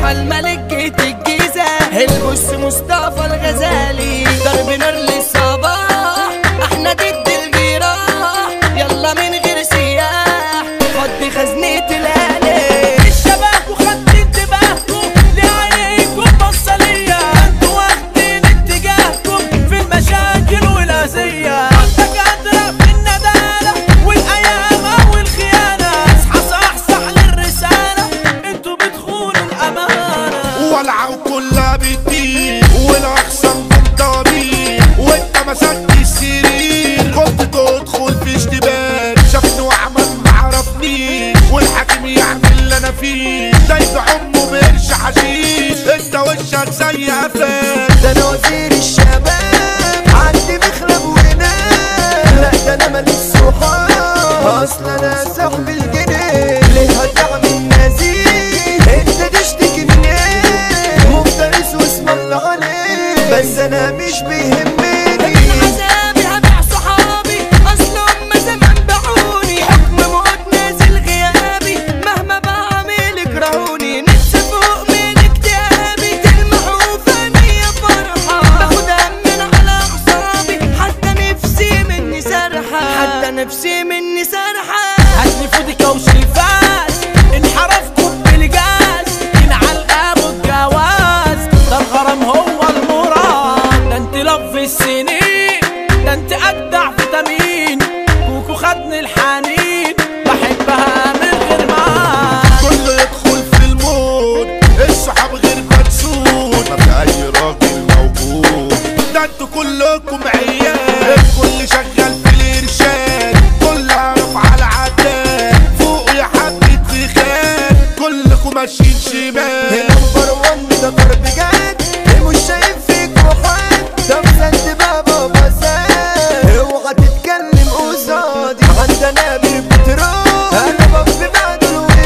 جمال ملك جيت الجيزة البص مصطفى الغزالي ضرب نار للصباح احنا ضد الجراح يلا من غير سياح خد خزنة الآلة الشباب وخدت انتباهكم لعينيكم بصة ليا انتوا واخدين اتجاهكم في المشاكل والأذية انت قادرة في الندالة والأيام والخيانة اصحى صحصح للرسالة انتوا بتخونوا الأمانة ولعوا كلها بتطير والاخصام ضرير وانت مسكت السرير كنت تدخل في اشتباك شافني وعمل معرفنيش والحاكم يعمل اللي انا فيه زي امه بقرش حشيش انت وشك زي قفاك ده انا وزير الشباب عندي مخرب ونام لا ده انا ماليش صحاب اصل انا صاحب الجنيه ليه هتعمل نزيه انت تشتكي من ايه مفترس واسم الله عليك بس انا مش بيهمني عذابي هبيع صحابي اصل هم زمان باعوني حكم موت نازل غيابي مهما بعمل يكرهوني نفسي فوق من اكتئابي تلمحوا فاني يا فرحة باخد من على اعصابي حتى نفسي مني سرحة حتى نفسي مني سرحة هاتلي فودك وشريفاس انحرفكم بالجاز ينعل ابو الجواز ده الغرام هو المراد ده انت لف السنين ده انت اجدع فيتامين كوكو خدني الحنين بحبها من غير ما كله يدخل في المود الصحاب غير مدسود ما في اي راجل موجود ده انتوا كلكم عيال الكل شغال في الارشاد كل عارف على عداد فوق يا حبة رخام كلكم ماشيين شمال نمبر وان ده ضرب جد مش شايف فيك روحان ده مسند بابا بسات اوعى تتكلم قصادي عندنا بير بترول انا بف بعد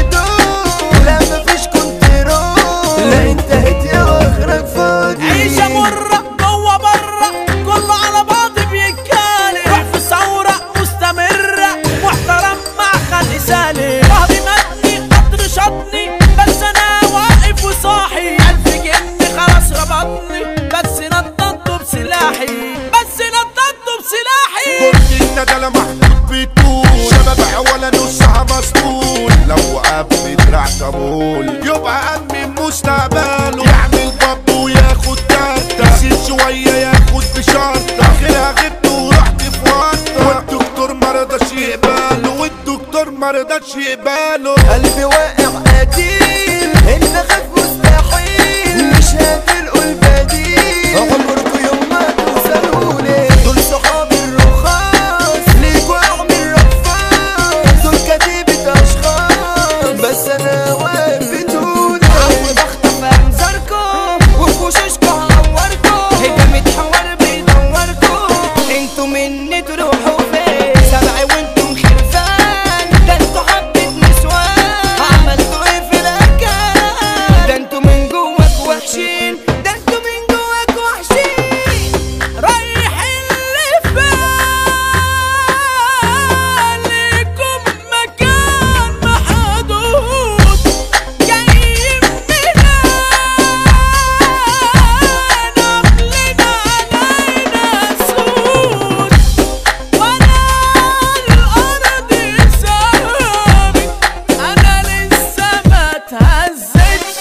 الودود لا مفيش كنترول لا انتهت يا اخرك فاضي عيشة مرة جوه برا كله على بعض بيتكالي روح في ثورة مستمرة محترم مع خلق سالي ظهري متني قدر شطني بس انا واقف وصاحي الف جن خلاص ربطني بس نططته بسلاحي بس نططته بسلاحي كنت الندلة محطوط بطول شباب ولا نصها مسطول لو قبل دراع طبول يبقى أمن مستقبله يعمل باب وياخد تالتة يزيد شوية ياخد بشرطة آخرها غبت ورحت في ورطة والدكتور مرضاش يقبله والدكتور مرضاش يقبله قلبي واقع قتيل انت خاف مستحيل مش هتلقوا البديل عمركوا يوم ما توصلولي دول صحابي الرخاص ليكوا اعمل رفاص دول كتيبة اشخاص بس انا واقف بطولي عود اخطف انظاركم وفي وشوشكم هعوركم هجمة حوار بيدوركم انتوا مني تروحوا فين سبعي وانتم خرفان ده انتوا حبة نسوان عملتوا ايه في الاكل ده انتوا من جواك وحشين ده انتوا من جواك وحشين رايح اللي بالكم مكان محدود جايين منين قبلنا علينا سود وانا الارض ثابت انا لسه ما اتهزتش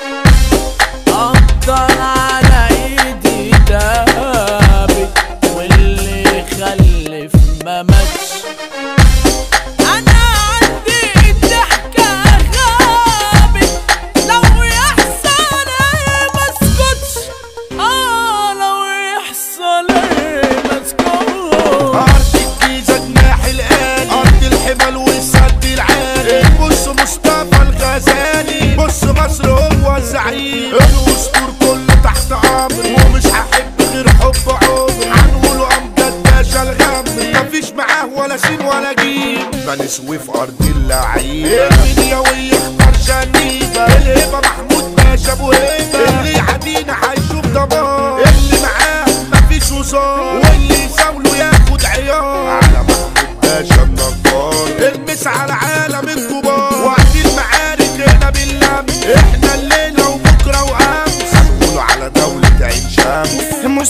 افضل على ايدي دابت واللي خلف ما ماتش انا عندي الضحكة غابت لو يحصل ايه مسكتش اه لو يحصل ايه مسكتش أرض الجيزة جناح الآلي أرض الحمل والسد العالي بص مصطفى الغزالي بص مصر هو الزعيم الأسطور كله تحت أمري ومش هحب غير حب عمري هنقوله أمجد باشا الغمري مفيش معاه ولا سين ولا جيم بنسوي في أرض اللعيبة المنيوي اختار شنيبة الهبة محمود باشا أبو هيبة اللي يعدينا هيشوف دمار اللي معاه مفيش وزار واللي يزاوله ياخد عيار على محمود باشا النجار المس على عالم الكبار وقت المعارك هنا باللم احنا الليلة وبكرة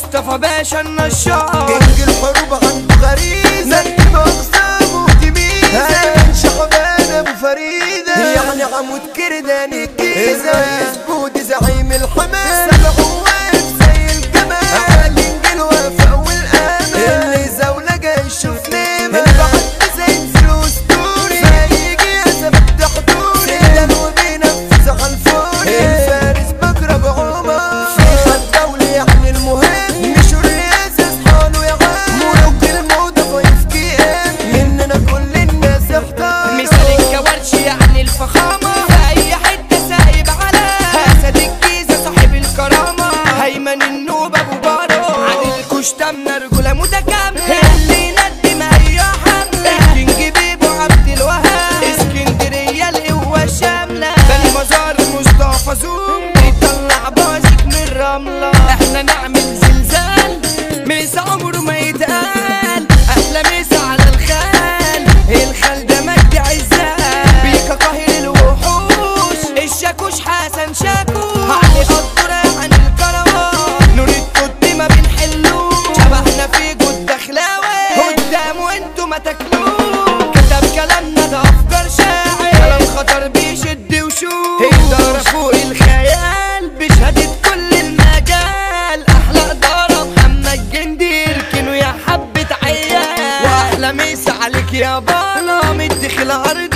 مصطفى باشا النشار كينج الحروب عنده غريزة مركب أقسام وتميزة هاي شعبان أبو فريدة يعني عمود كردان الجيزة يثبوت زعيم الحماس العواف زي الجمال كينج الوفاء والأمان اللي زولة جاي يشوف نيمة البعد زي فلوس دوري فيجي يا زبد حضوري سلم وبينفذ على الفوري الفارس بكرة بعمر في خد دولي يعني المهم مش الرئاسة اصحاله يا عم ملوك الموضة ضيف كي ام مننا كل الناس احتار مثال الكوارش يعني الفخامة في أي حتة سايب على أسد الجيزة صاحب الكرامة هيمن النوبة أبو بارو عادل كشتمنا رجولة متكاملة اللي يندم أي حملة الكينج بيبو عبد الوهاب اسكندرية القوة الشاملة بني مزار مصطفى زوم بيطلع بازك من الرملة احنا نعمل زلزال ميس عمره ما يتقال احلى ميس على الخال الخال ده مجد عزال بيكا قاهر الوحوش الشاكوش حسن شاكوش علي قدر عن الكروان نور التوت ما بنحلوش شبهنا في جود دخلاوي قدام وانتو ما تاكلوش كتب كلامنا ده افكار شاعر كلام خطر بيشد وشوش الدار فوق الخيال بشهادة كل المجال احلى ادارة محمد جندي اركنوا يا حبة عيال واحلى مسا عليك يا بالا مدخل ارض